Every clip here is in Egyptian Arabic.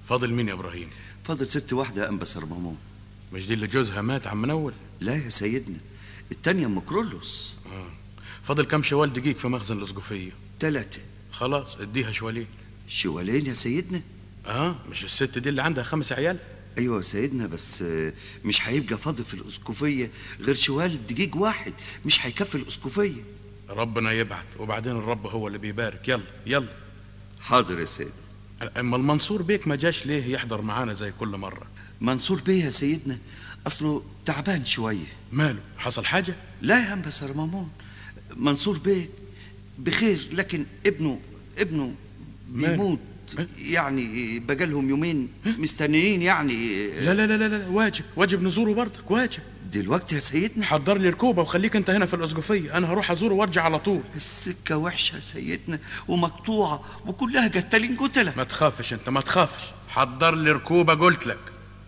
فاضل مين يا ابراهيم فاضل ست واحدة يا أنبا سرمامون مش دي اللي جوزها مات عم منول لا يا سيدنا التانية أم كرولوس آه. فاضل كم شوال دقيق في مخزن الاسقفيه تلاتة خلاص اديها شوالين شوالين يا سيدنا اه مش الست دي اللي عندها خمس عيال أيوة يا سيدنا بس آه، مش هيبقى فاضل في الأسقفية غير شوال دقيق واحد مش هيكفي الأسقفية ربنا يبعت وبعدين الرب هو اللي بيبارك يلا يلا حاضر يا سيدنا اما المنصور بيك ما جاش ليه يحضر معانا زي كل مره منصور بيه يا سيدنا أصله تعبان شوية ماله حصل حاجه لا يا أنبا سرمامون منصور بيه بخير لكن ابنه ابنه ماله؟ بيموت إيه؟ يعني بقالهم يومين مستنيين يعني لا لا لا لا, لا واجب واجب نزوره برضك واجب دلوقتي يا سيدنا حضر لي ركوبه وخليك انت هنا في الاسقفيه انا هروح ازوره وارجع على طول السكة وحشة يا سيدنا ومقطوعة وكلها قتالين قتلة ما تخافش انت ما تخافش حضر لي ركوبه قلت لك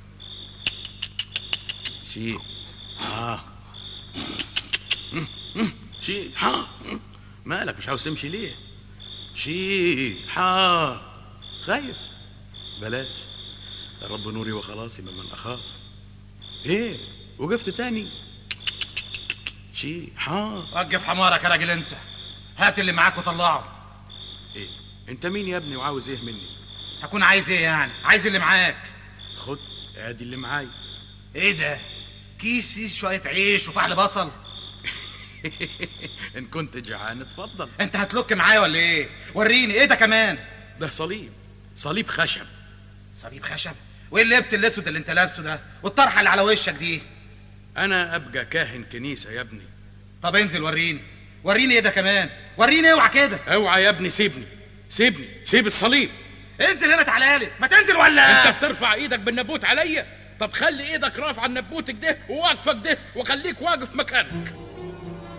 شي اه شي ها مالك مش عاوز تمشي ليه شي ها خايف بلاش الرب نوري وخلاصي ممن اخاف ايه وقفت تاني شي ها وقف حمارك يا راجل انت هات اللي معاك وطلعه ايه انت مين يا ابني وعاوز ايه مني هكون عايز ايه يعني عايز اللي معاك خد ادي اللي معايا ايه ده كيس فيه شويه عيش وفحل بصل ان كنت جعان اتفضل انت هتلك معايا ولا ايه وريني ايه ده كمان ده صليب صليب خشب صليب خشب وايه اللبس الاسود اللي انت لابسه ده والطرحه اللي على وشك دي انا ابقى كاهن كنيسه يا ابني طب انزل وريني وريني ايه ده كمان وريني اوعى كده اوعى يا ابني سيبني سيبني سيب الصليب انزل هنا تعالى لي ما تنزل ولا انت بترفع ايدك بالنبوت عليا طب خلي ايدك رافعه النبوت كده وواقفه كده وخليك واقف مكانك